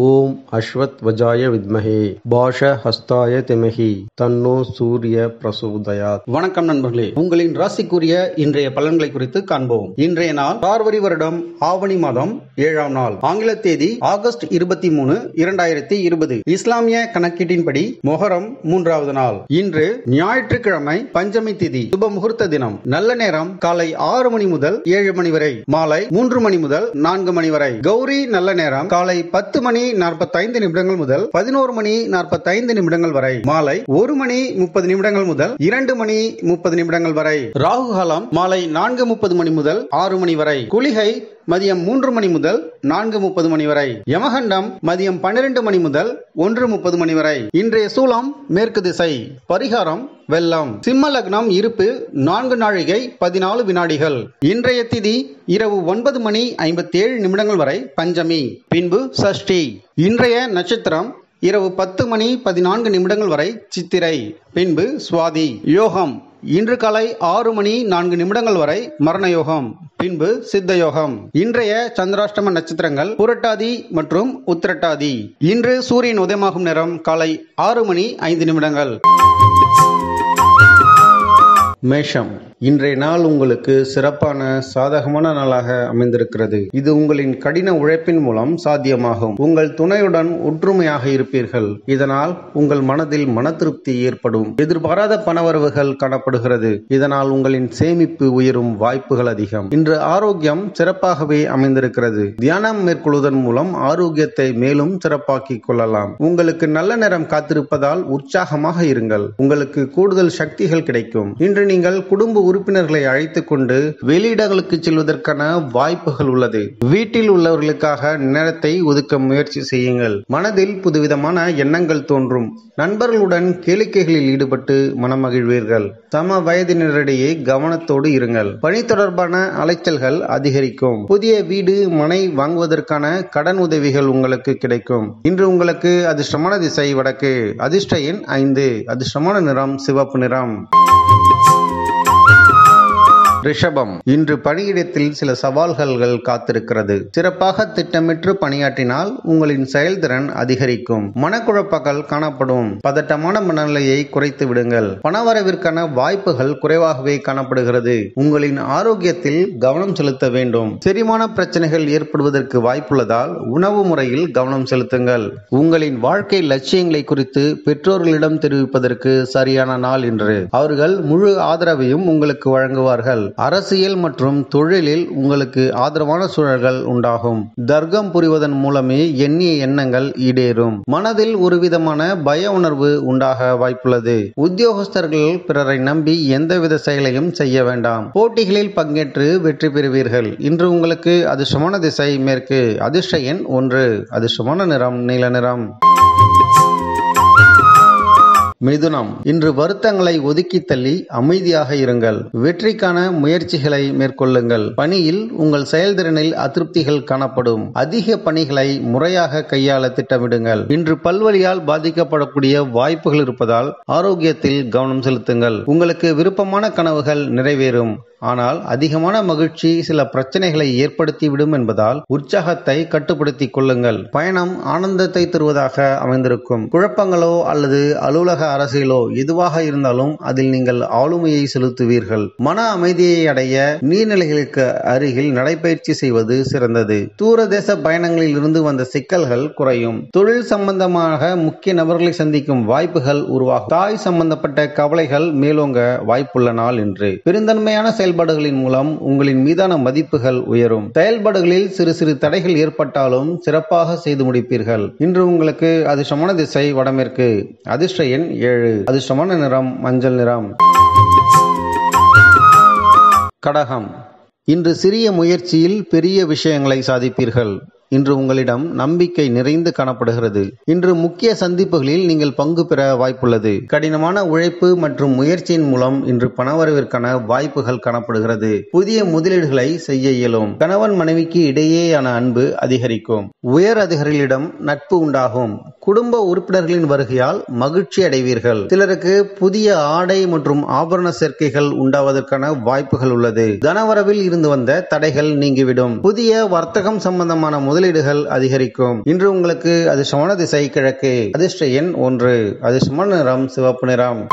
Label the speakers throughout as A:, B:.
A: ஓம் அஸ்வத் வஜாய வித்மஹே பாஷ ஹஸ்தாய திமஹி தன்னோ சூரிய பிரசோதயாத்
B: வணக்கம் நண்பர்களே உங்களின் ராசிக்குரிய இன்றைய பலன்களை குறித்து காண்போம் இன்றைய நாள் பார்வரி வருடம் ஆவணி மாதம் ஏழாம் நாள் ஆங்கில தேதி ஆகஸ்ட் இருபத்தி மூணு இரண்டாயிரத்தி இருபது இஸ்லாமிய கணக்கீட்டின்படி மொஹரம் மூன்றாவது நாள் இன்று ஞாயிற்றுக்கிழமை பஞ்சமி திதி சுப முகூர்த்த தினம் நல்ல நேரம் காலை ஆறு மணி முதல் ஏழு மணி வரை மாலை மூன்று மணி முதல் நான்கு மணி வரை கௌரி நல்ல நேரம் காலை பத்து மணி நாற்பத்தைந்து நிமிடங்கள் முதல் பதினோரு மணி நாற்பத்தைந்து நிமிடங்கள் வரை மாலை ஒரு மணி முப்பது நிமிடங்கள் முதல் இரண்டு மணி முப்பது நிமிடங்கள் வரை ராகு காலம் மாலை நான்கு முப்பது மணி முதல் ஆறு மணி வரை குளிகை மதியம் மூன்று மணி முதல் நான்கு முப்பது மணி வரை யமகண்டம் மதியம் பன்னிரண்டு மணி முதல் ஒன்று முப்பது மணி வரை இன்றைய சூலம் மேற்கு திசை பரிகாரம் வெள்ளம் சிம்ம லக்னம் இருப்பு நான்கு நாழிகை பதினாலு வினாடிகள் இன்றைய திதி இரவு ஒன்பது மணி ஐம்பத்தி ஏழு நிமிடங்கள் வரை பஞ்சமி பின்பு சஷ்டி இன்றைய நட்சத்திரம் இரவு பத்து மணி பதினான்கு நிமிடங்கள் வரை சித்திரை பின்பு சுவாதி யோகம் இன்று காலை ஆறு மணி நான்கு நிமிடங்கள் வரை மரண யோகம் பின்பு சித்த யோகம் இன்றைய சந்திராஷ்டம நட்சத்திரங்கள் புரட்டாதி மற்றும் உத்திரட்டாதி இன்று சூரியன் உதயமாகும் நேரம் காலை ஆறு மணி ஐந்து நிமிடங்கள்
A: மேஷம் இன்றைய நாள் உங்களுக்கு சிறப்பான சாதகமான நாளாக அமைந்திருக்கிறது இது உங்களின் கடின உழைப்பின் மூலம் சாத்தியமாகும் உங்கள் துணையுடன் ஒற்றுமையாக இருப்பீர்கள் இதனால் உங்கள் மனதில் மன திருப்தி ஏற்படும் எதிர்பாராத பணவரவுகள் காணப்படுகிறது இதனால் உங்களின் சேமிப்பு உயரும் வாய்ப்புகள் அதிகம் இன்று ஆரோக்கியம் சிறப்பாகவே அமைந்திருக்கிறது தியானம் மேற்கொள்வதன் மூலம் ஆரோக்கியத்தை மேலும் சிறப்பாக்கிக் கொள்ளலாம் உங்களுக்கு நல்ல நேரம் காத்திருப்பதால் உற்சாகமாக இருங்கள் உங்களுக்கு கூடுதல் சக்திகள் கிடைக்கும் இன்று நீங்கள் குடும்ப உறுப்பினர்களை அழைத்துக் கொண்டு வெளியிடங்களுக்கு செல்வதற்கான வாய்ப்புகள் உள்ளது வீட்டில் உள்ளவர்களுக்காக நேரத்தை ஒதுக்க முயற்சி செய்யுங்கள் மனதில் புதுவிதமான எண்ணங்கள் தோன்றும் நண்பர்களுடன் கேளிக்கைகளில் ஈடுபட்டு மனமகிழ்வீர்கள் சம வயதினரிடையே கவனத்தோடு இருங்கள் பணி தொடர்பான அலைச்சல்கள் அதிகரிக்கும் புதிய வீடு மனை வாங்குவதற்கான கடன் உதவிகள் உங்களுக்கு கிடைக்கும் இன்று உங்களுக்கு அதிர்ஷ்டமான திசை வடக்கு அதிர்ஷ்ட எண் ஐந்து அதிர்ஷ்டமான நிறம் சிவப்பு நிறம் ரிஷபம் இன்று பணியிடத்தில் சில சவால்கள் காத்திருக்கிறது சிறப்பாக திட்டமிட்டு பணியாற்றினால் உங்களின் செயல்திறன் அதிகரிக்கும் மனக்குழப்பங்கள் காணப்படும் பதட்டமான மனநிலையை குறைத்து விடுங்கள் பணவரவிற்கான வாய்ப்புகள் குறைவாகவே காணப்படுகிறது உங்களின் ஆரோக்கியத்தில் கவனம் செலுத்த வேண்டும் செரிமான பிரச்சனைகள் ஏற்படுவதற்கு வாய்ப்புள்ளதால் உணவு முறையில் கவனம் செலுத்துங்கள் உங்களின் வாழ்க்கை லட்சியங்களை குறித்து பெற்றோர்களிடம் தெரிவிப்பதற்கு சரியான நாள் இன்று அவர்கள் முழு ஆதரவையும் உங்களுக்கு வழங்குவார்கள் அரசியல் மற்றும் தொழிலில் உங்களுக்கு ஆதரவான சூழல்கள் உண்டாகும் தர்க்கம் புரிவதன் மூலமே எண்ணிய எண்ணங்கள் ஈடேறும் மனதில் ஒரு விதமான பய உணர்வு உண்டாக வாய்ப்புள்ளது உத்தியோகஸ்தர்கள் பிறரை நம்பி எந்தவித செயலையும் செய்ய வேண்டாம் போட்டிகளில் பங்கேற்று வெற்றி பெறுவீர்கள் இன்று உங்களுக்கு அதிர்ஷ்டமான திசை மேற்கு அதிர்ஷ்ட எண் ஒன்று அதிர்ஷ்டமான நிறம் நீல நிறம் மிதுனம் இன்று வருத்தங்களை ஒதுக்கி தள்ளி அமைதியாக இருங்கள் வெற்றிக்கான முயற்சிகளை மேற்கொள்ளுங்கள் பணியில் உங்கள் செயல்திறனில் அதிருப்திகள் காணப்படும் அதிக பணிகளை முறையாக கையாள திட்டமிடுங்கள் இன்று பல்வழியால் பாதிக்கப்படக்கூடிய வாய்ப்புகள் இருப்பதால் ஆரோக்கியத்தில் கவனம் செலுத்துங்கள் உங்களுக்கு விருப்பமான கனவுகள் நிறைவேறும் ஆனால் அதிகமான மகிழ்ச்சி சில பிரச்சனைகளை ஏற்படுத்திவிடும் என்பதால் உற்சாகத்தை கட்டுப்படுத்திக் கொள்ளுங்கள் பயணம் ஆனந்தத்தை தருவதாக அமைந்திருக்கும் குழப்பங்களோ அல்லது அலுவலக அரசியலோ எதுவாக இருந்தாலும் அதில் நீங்கள் ஆளுமையை செலுத்துவீர்கள் மன அமைதியை அடைய நீர்நிலைகளுக்கு அருகில் நடைபயிற்சி செய்வது சிறந்தது தூர தேச பயணங்களில் இருந்து வந்த சிக்கல்கள் குறையும் தொழில் சம்பந்தமாக முக்கிய நபர்களை சந்திக்கும் வாய்ப்புகள் உருவாகும் தாய் சம்பந்தப்பட்ட கவலைகள் மேலோங்க வாய்ப்புள்ள நாள் என்று பெருந்தன்மையான செயல் செயல்பாடுகளின் மூலம் உங்களின் மீதான மதிப்புகள் உயரும் செயல்பாடுகளில் சிறு சிறு தடைகள் ஏற்பட்டாலும் சிறப்பாக செய்து முடிப்பீர்கள் இன்று உங்களுக்கு அதிர்ஷ்டமான திசை வடமேற்கு அதிர்ஷ்ட எண் ஏழு அதிர்ஷ்டமான நிறம் மஞ்சள் நிறம் கடகம் இன்று சிறிய முயற்சியில் பெரிய விஷயங்களை சாதிப்பீர்கள் இன்று உங்களிடம் நம்பிக்கை நிறைந்து காணப்படுகிறது இன்று முக்கிய சந்திப்புகளில் நீங்கள் பங்கு பெற வாய்ப்புள்ளது கடினமான உழைப்பு மற்றும் முயற்சியின் மூலம் இன்று பணவரவிற்கான வாய்ப்புகள் காணப்படுகிறது புதிய முதலீடுகளை செய்ய இயலும் கணவன் மனைவிக்கு இடையேயான அன்பு அதிகரிக்கும் உயர் அதிகாரிகளிடம் நட்பு உண்டாகும் குடும்ப உறுப்பினர்களின் வருகையால் மகிழ்ச்சி அடைவீர்கள் சிலருக்கு புதிய ஆடை மற்றும் ஆபரண சேர்க்கைகள் உண்டாவதற்கான வாய்ப்புகள் உள்ளது தனவரவில் இருந்து வந்த தடைகள் நீங்கிவிடும் புதிய வர்த்தகம் சம்பந்தமான முதல் முதலீடுகள் அதிகரிக்கும் இன்று உங்களுக்கு அதிர்ஷ்டமான திசை கிழக்கு அதிர்ஷ்ட எண் ஒன்று அதிர்ஷ்டமான நிறம் சிவப்பு நிறம்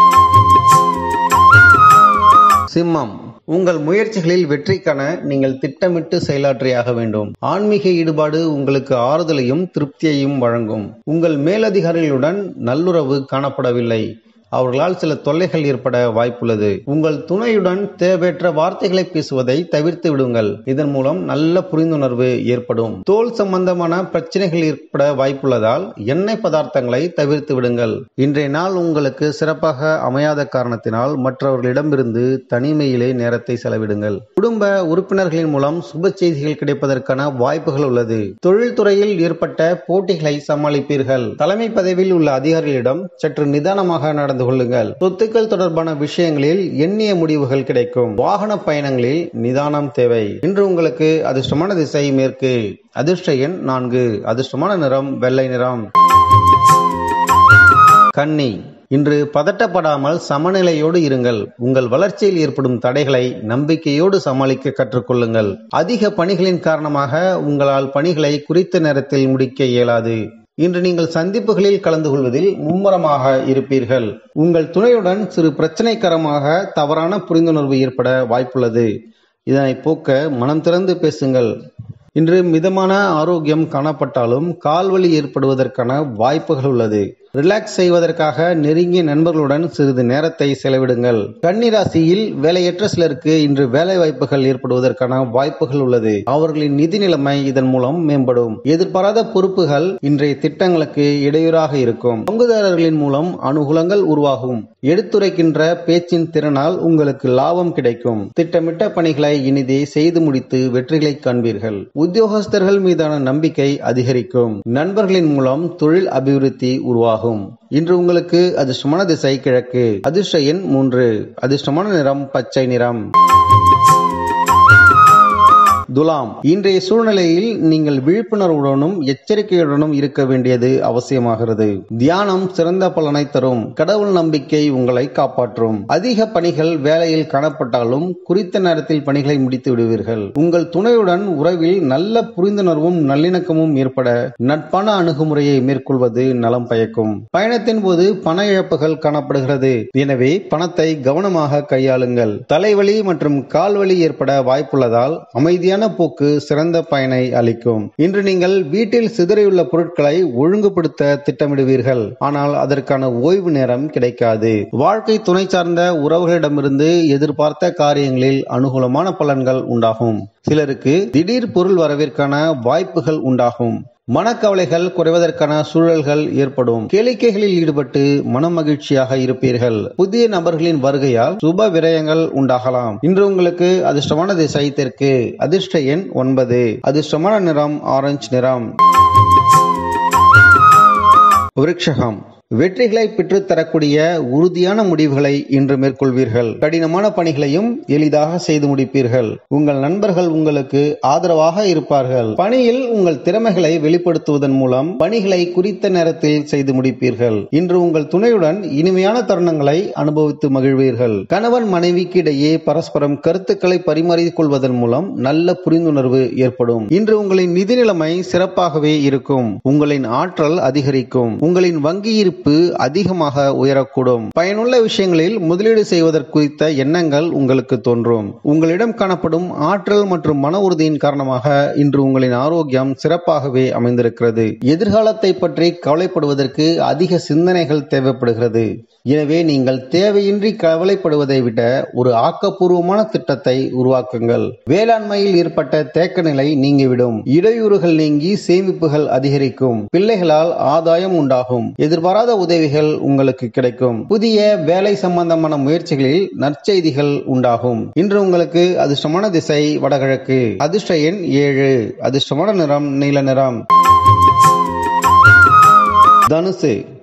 A: சிம்மம் உங்கள் முயற்சிகளில் வெற்றி காண நீங்கள் திட்டமிட்டு செயலாற்றியாக வேண்டும் ஆன்மீக ஈடுபாடு உங்களுக்கு ஆறுதலையும் திருப்தியையும் வழங்கும் உங்கள் மேலதிகாரிகளுடன் நல்லுறவு காணப்படவில்லை அவர்களால் சில தொல்லைகள் ஏற்பட வாய்ப்புள்ளது உங்கள் துணையுடன் தேவையற்ற வார்த்தைகளை பேசுவதை தவிர்த்து விடுங்கள் இதன் மூலம் நல்ல புரிந்துணர்வு ஏற்படும் தோல் சம்பந்தமான பிரச்சனைகள் ஏற்பட வாய்ப்புள்ளதால் எண்ணெய் பதார்த்தங்களை தவிர்த்து விடுங்கள் இன்றைய நாள் உங்களுக்கு சிறப்பாக அமையாத காரணத்தினால் மற்றவர்களிடமிருந்து தனிமையிலே நேரத்தை செலவிடுங்கள் குடும்ப உறுப்பினர்களின் மூலம் சுப செய்திகள் கிடைப்பதற்கான வாய்ப்புகள் உள்ளது தொழில்துறையில் ஏற்பட்ட போட்டிகளை சமாளிப்பீர்கள் தலைமை பதவியில் உள்ள அதிகாரிகளிடம் சற்று நிதானமாக நடந்து நடந்து கொள்ளுங்கள் சொத்துக்கள் தொடர்பான விஷயங்களில் எண்ணிய முடிவுகள் கிடைக்கும் வாகன பயணங்களில் நிதானம் தேவை இன்று உங்களுக்கு அதிர்ஷ்டமான திசை மேற்கு அதிர்ஷ்ட எண் நான்கு அதிர்ஷ்டமான நிறம் வெள்ளை நிறம் கன்னி இன்று பதட்டப்படாமல் சமநிலையோடு இருங்கள் உங்கள் வளர்ச்சியில் ஏற்படும் தடைகளை நம்பிக்கையோடு சமாளிக்க கற்றுக்கொள்ளுங்கள் அதிக பணிகளின் காரணமாக உங்களால் பணிகளை குறித்த நேரத்தில் முடிக்க இயலாது இன்று நீங்கள் சந்திப்புகளில் கலந்து கொள்வதில் மும்முரமாக இருப்பீர்கள் உங்கள் துணையுடன் சிறு பிரச்சனைக்கரமாக தவறான புரிந்துணர்வு ஏற்பட வாய்ப்புள்ளது இதனை போக்க மனம் திறந்து பேசுங்கள் இன்று மிதமான ஆரோக்கியம் காணப்பட்டாலும் கால்வலி ஏற்படுவதற்கான வாய்ப்புகள் உள்ளது ரிலாக்ஸ் செய்வதற்காக நெருங்கிய நண்பர்களுடன் சிறிது நேரத்தை செலவிடுங்கள் கன்னிராசியில் வேலையற்ற சிலருக்கு இன்று வேலை வாய்ப்புகள் ஏற்படுவதற்கான வாய்ப்புகள் உள்ளது அவர்களின் நிதி நிலைமை இதன் மூலம் மேம்படும் எதிர்பாராத பொறுப்புகள் இன்றைய திட்டங்களுக்கு இடையூறாக இருக்கும் பங்குதாரர்களின் மூலம் அனுகூலங்கள் உருவாகும் எடுத்துரைக்கின்ற பேச்சின் திறனால் உங்களுக்கு லாபம் கிடைக்கும் திட்டமிட்ட பணிகளை இனிதே செய்து முடித்து வெற்றிகளை காண்பீர்கள் உத்தியோகஸ்தர்கள் மீதான நம்பிக்கை அதிகரிக்கும் நண்பர்களின் மூலம் தொழில் அபிவிருத்தி உருவாகும் ஆகும் இன்று உங்களுக்கு அதிர்ஷ்டமான திசை கிழக்கு அதிர்ஷ்ட எண் மூன்று அதிர்ஷ்டமான நிறம் பச்சை நிறம் துலாம் இன்றைய சூழ்நிலையில் நீங்கள் விழிப்புணர்வுடனும் எச்சரிக்கையுடனும் இருக்க வேண்டியது அவசியமாகிறது தியானம் சிறந்த பலனை தரும் கடவுள் நம்பிக்கை உங்களை காப்பாற்றும் அதிக பணிகள் வேலையில் காணப்பட்டாலும் குறித்த நேரத்தில் பணிகளை முடித்து விடுவீர்கள் உங்கள் துணையுடன் உறவில் நல்ல புரிந்துணர்வும் நல்லிணக்கமும் ஏற்பட நட்பான அணுகுமுறையை மேற்கொள்வது நலம் பயக்கும் பயணத்தின் போது பண இழப்புகள் காணப்படுகிறது எனவே பணத்தை கவனமாக கையாளுங்கள் தலைவலி மற்றும் கால்வலி ஏற்பட வாய்ப்புள்ளதால் அமைதியான போக்கு சிறந்த பயனை அளிக்கும் இன்று நீங்கள் வீட்டில் சிதறியுள்ள பொருட்களை ஒழுங்குபடுத்த திட்டமிடுவீர்கள் ஆனால் அதற்கான ஓய்வு நேரம் கிடைக்காது வாழ்க்கை துணை சார்ந்த உறவுகளிடமிருந்து எதிர்பார்த்த காரியங்களில் அனுகூலமான பலன்கள் உண்டாகும் சிலருக்கு திடீர் பொருள் வரவிற்கான வாய்ப்புகள் உண்டாகும் மனக்கவலைகள் குறைவதற்கான சூழல்கள் ஏற்படும் கேளிக்கைகளில் ஈடுபட்டு மன மகிழ்ச்சியாக இருப்பீர்கள் புதிய நபர்களின் வருகையால் சுப விரயங்கள் உண்டாகலாம் இன்று உங்களுக்கு அதிர்ஷ்டமான திசை தெற்கு அதிர்ஷ்ட எண் ஒன்பது அதிர்ஷ்டமான நிறம் ஆரஞ்சு நிறம் விருட்சகம் வெற்றிகளை பெற்றுத் தரக்கூடிய உறுதியான முடிவுகளை இன்று மேற்கொள்வீர்கள் கடினமான பணிகளையும் எளிதாக செய்து முடிப்பீர்கள் உங்கள் நண்பர்கள் உங்களுக்கு ஆதரவாக இருப்பார்கள் பணியில் உங்கள் திறமைகளை வெளிப்படுத்துவதன் மூலம் பணிகளை குறித்த நேரத்தில் செய்து முடிப்பீர்கள் இன்று உங்கள் துணையுடன் இனிமையான தருணங்களை அனுபவித்து மகிழ்வீர்கள் கணவன் மனைவிக்கு இடையே பரஸ்பரம் கருத்துக்களை பரிமாறிக் கொள்வதன் மூலம் நல்ல புரிந்துணர்வு ஏற்படும் இன்று உங்களின் நிதி நிலைமை சிறப்பாகவே இருக்கும் உங்களின் ஆற்றல் அதிகரிக்கும் உங்களின் வங்கி இருப்பு அதிகமாக உயரக்கூடும் பயனுள்ள விஷயங்களில் முதலீடு செய்வதற்கு குறித்த எண்ணங்கள் உங்களுக்கு தோன்றும் உங்களிடம் காணப்படும் ஆற்றல் மற்றும் மன உறுதியின் காரணமாக இன்று உங்களின் ஆரோக்கியம் சிறப்பாகவே அமைந்திருக்கிறது எதிர்காலத்தை பற்றி கவலைப்படுவதற்கு அதிக சிந்தனைகள் தேவைப்படுகிறது எனவே நீங்கள் தேவையின்றி கவலைப்படுவதை விட ஒரு ஆக்கப்பூர்வமான திட்டத்தை உருவாக்குங்கள் வேளாண்மையில் ஏற்பட்ட தேக்க நிலை நீங்கிவிடும் இடையூறுகள் நீங்கி சேமிப்புகள் அதிகரிக்கும் பிள்ளைகளால் ஆதாயம் உண்டாகும் எதிர்பாராத உதவிகள் உங்களுக்கு கிடைக்கும் புதிய வேலை சம்பந்தமான முயற்சிகளில் நற்செய்திகள் உண்டாகும் இன்று உங்களுக்கு அதிர்ஷ்டமான திசை வடகிழக்கு அதிர்ஷ்ட எண் ஏழு அதிர்ஷ்டமான நிறம் நீல நிறம் தனுசு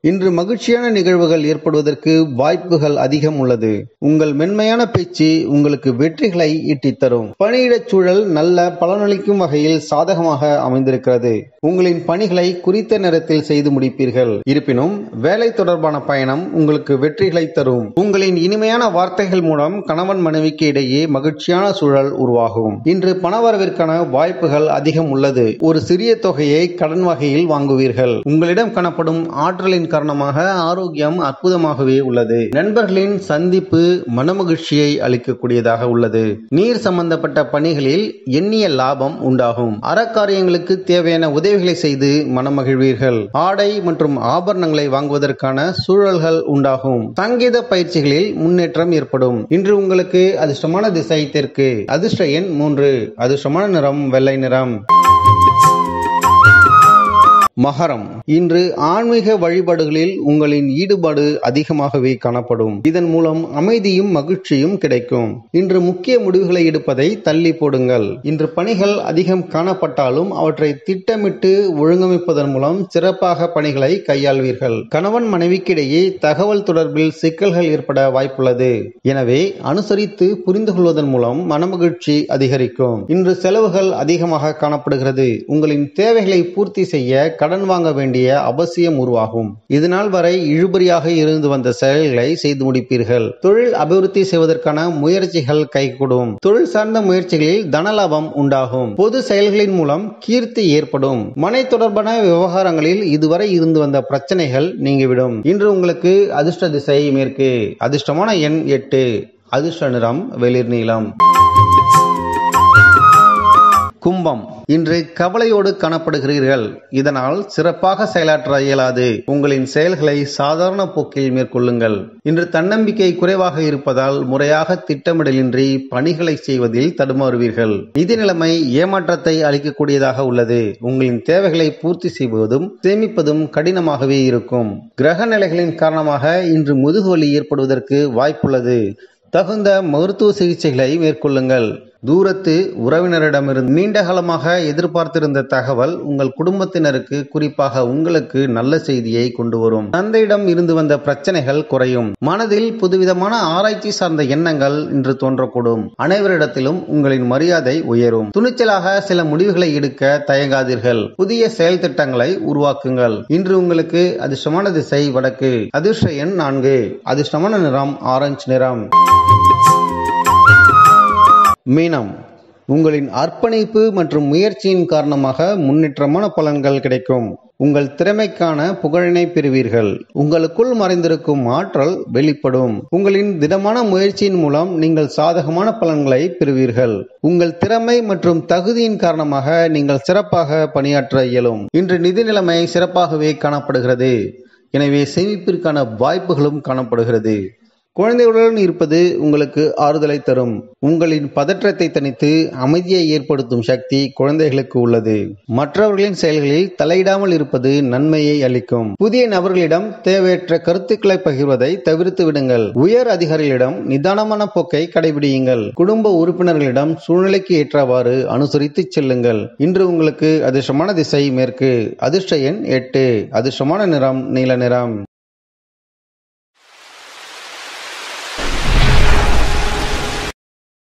A: இன்று மகிழ்ச்சியான நிகழ்வுகள் ஏற்படுவதற்கு வாய்ப்புகள் அதிகம் உள்ளது உங்கள் மென்மையான பேச்சு உங்களுக்கு வெற்றிகளை ஈட்டித் தரும் பணியிடச் சூழல் நல்ல பலனளிக்கும் வகையில் சாதகமாக அமைந்திருக்கிறது உங்களின் பணிகளை குறித்த நேரத்தில் செய்து முடிப்பீர்கள் இருப்பினும் வேலை தொடர்பான பயணம் உங்களுக்கு வெற்றிகளை தரும் உங்களின் இனிமையான வார்த்தைகள் மூலம் கணவன் மனைவிக்கு இடையே மகிழ்ச்சியான சூழல் உருவாகும் இன்று பணவரவிற்கான வாய்ப்புகள் அதிகம் உள்ளது ஒரு சிறிய தொகையை கடன் வகையில் வாங்குவீர்கள் உங்களிடம் காணப்படும் ஆற்றலின் காரணமாக ஆரோக்கியம் அற்புதமாகவே உள்ளது நண்பர்களின் சந்திப்பு மனமகிழ்ச்சியை அளிக்கக்கூடியதாக உள்ளது நீர் சம்பந்தப்பட்ட பணிகளில் எண்ணிய லாபம் உண்டாகும் அறக்காரியங்களுக்கு தேவையான உதவிகளை செய்து மனமகிழ்வீர்கள் ஆடை மற்றும் ஆபரணங்களை வாங்குவதற்கான சூழல்கள் உண்டாகும் சங்கீத பயிற்சிகளில் முன்னேற்றம் ஏற்படும் இன்று உங்களுக்கு அதிர்ஷ்டமான திசை தெற்கு அதிர்ஷ்ட எண் மூன்று அதிர்ஷ்டமான நிறம் வெள்ளை நிறம் மகரம் இன்று ஆன்மீக வழிபாடுகளில் உங்களின் ஈடுபாடு அதிகமாகவே காணப்படும் இதன் மூலம் அமைதியும் மகிழ்ச்சியும் கிடைக்கும் இன்று முக்கிய முடிவுகளை எடுப்பதை தள்ளி போடுங்கள் இன்று பணிகள் அதிகம் காணப்பட்டாலும் அவற்றை திட்டமிட்டு ஒழுங்கமைப்பதன் மூலம் சிறப்பாக பணிகளை கையாள்வீர்கள் கணவன் மனைவிக்கிடையே தகவல் தொடர்பில் சிக்கல்கள் ஏற்பட வாய்ப்புள்ளது எனவே அனுசரித்து புரிந்து கொள்வதன் மூலம் மனமகிழ்ச்சி அதிகரிக்கும் இன்று செலவுகள் அதிகமாக காணப்படுகிறது உங்களின் தேவைகளை பூர்த்தி செய்ய கடன் வாங்க வேண்டிய அவசியம் உருவாகும் இதனால் வரை இழுபறியாக இருந்து வந்த செயல்களை செய்து முடிப்பீர்கள் தொழில் அபிவிருத்தி செய்வதற்கான முயற்சிகள் கைகூடும் தொழில் சார்ந்த முயற்சிகளில் தனலாபம் உண்டாகும் பொது செயல்களின் மூலம் கீர்த்தி ஏற்படும் மனை தொடர்பான விவகாரங்களில் இதுவரை இருந்து வந்த பிரச்சனைகள் நீங்கிவிடும் இன்று உங்களுக்கு அதிர்ஷ்ட திசை மேற்கு அதிர்ஷ்டமான எண் எட்டு அதிர்ஷ்ட நிறம் வெளிர் நீளம் கும்பம் இன்று கவலையோடு காணப்படுகிறீர்கள் இதனால் சிறப்பாக செயலாற்ற இயலாது உங்களின் செயல்களை சாதாரண போக்கில் மேற்கொள்ளுங்கள் இன்று தன்னம்பிக்கை குறைவாக இருப்பதால் முறையாக திட்டமிடலின்றி பணிகளை செய்வதில் தடுமாறுவீர்கள் நிதி நிலைமை ஏமாற்றத்தை அளிக்கக்கூடியதாக உள்ளது உங்களின் தேவைகளை பூர்த்தி செய்வதும் சேமிப்பதும் கடினமாகவே இருக்கும் கிரக நிலைகளின் காரணமாக இன்று முதுகுவலி ஏற்படுவதற்கு வாய்ப்புள்ளது தகுந்த மருத்துவ சிகிச்சைகளை மேற்கொள்ளுங்கள் தூரத்து உறவினரிடமிருந்து நீண்ட காலமாக எதிர்பார்த்திருந்த தகவல் உங்கள் குடும்பத்தினருக்கு குறிப்பாக உங்களுக்கு நல்ல செய்தியை கொண்டு வரும் தந்தையிடம் இருந்து வந்த பிரச்சனைகள் குறையும் மனதில் புதுவிதமான ஆராய்ச்சி சார்ந்த எண்ணங்கள் இன்று தோன்றக்கூடும் அனைவரிடத்திலும் உங்களின் மரியாதை உயரும் துணிச்சலாக சில முடிவுகளை எடுக்க தயங்காதீர்கள் புதிய செயல் திட்டங்களை உருவாக்குங்கள் இன்று உங்களுக்கு அதிர்ஷ்டமான திசை வடக்கு அதிர்ஷ்ட எண் நான்கு அதிர்ஷ்டமான நிறம் ஆரஞ்சு நிறம் மீனம் உங்களின் அர்ப்பணிப்பு மற்றும் முயற்சியின் காரணமாக முன்னேற்றமான பலன்கள் கிடைக்கும் உங்கள் திறமைக்கான புகழினை பெறுவீர்கள் உங்களுக்குள் மறைந்திருக்கும் ஆற்றல் வெளிப்படும் உங்களின் திடமான முயற்சியின் மூலம் நீங்கள் சாதகமான பலன்களை பெறுவீர்கள் உங்கள் திறமை மற்றும் தகுதியின் காரணமாக நீங்கள் சிறப்பாக பணியாற்ற இயலும் இன்று நிதி நிலைமை சிறப்பாகவே காணப்படுகிறது எனவே சேமிப்பிற்கான வாய்ப்புகளும் காணப்படுகிறது குழந்தைகளுடன் இருப்பது உங்களுக்கு ஆறுதலை தரும் உங்களின் பதற்றத்தை தணித்து அமைதியை ஏற்படுத்தும் சக்தி குழந்தைகளுக்கு உள்ளது மற்றவர்களின் செயல்களில் தலையிடாமல் இருப்பது நன்மையை அளிக்கும் புதிய நபர்களிடம் தேவையற்ற கருத்துக்களை பகிர்வதை தவிர்த்து விடுங்கள் உயர் அதிகாரிகளிடம் நிதானமான போக்கை கடைபிடியுங்கள் குடும்ப உறுப்பினர்களிடம் சூழ்நிலைக்கு ஏற்றவாறு அனுசரித்து செல்லுங்கள் இன்று உங்களுக்கு அதிர்ஷ்டமான திசை மேற்கு அதிர்ஷ்ட எண் எட்டு அதிர்ஷ்டமான நிறம் நீல நிறம்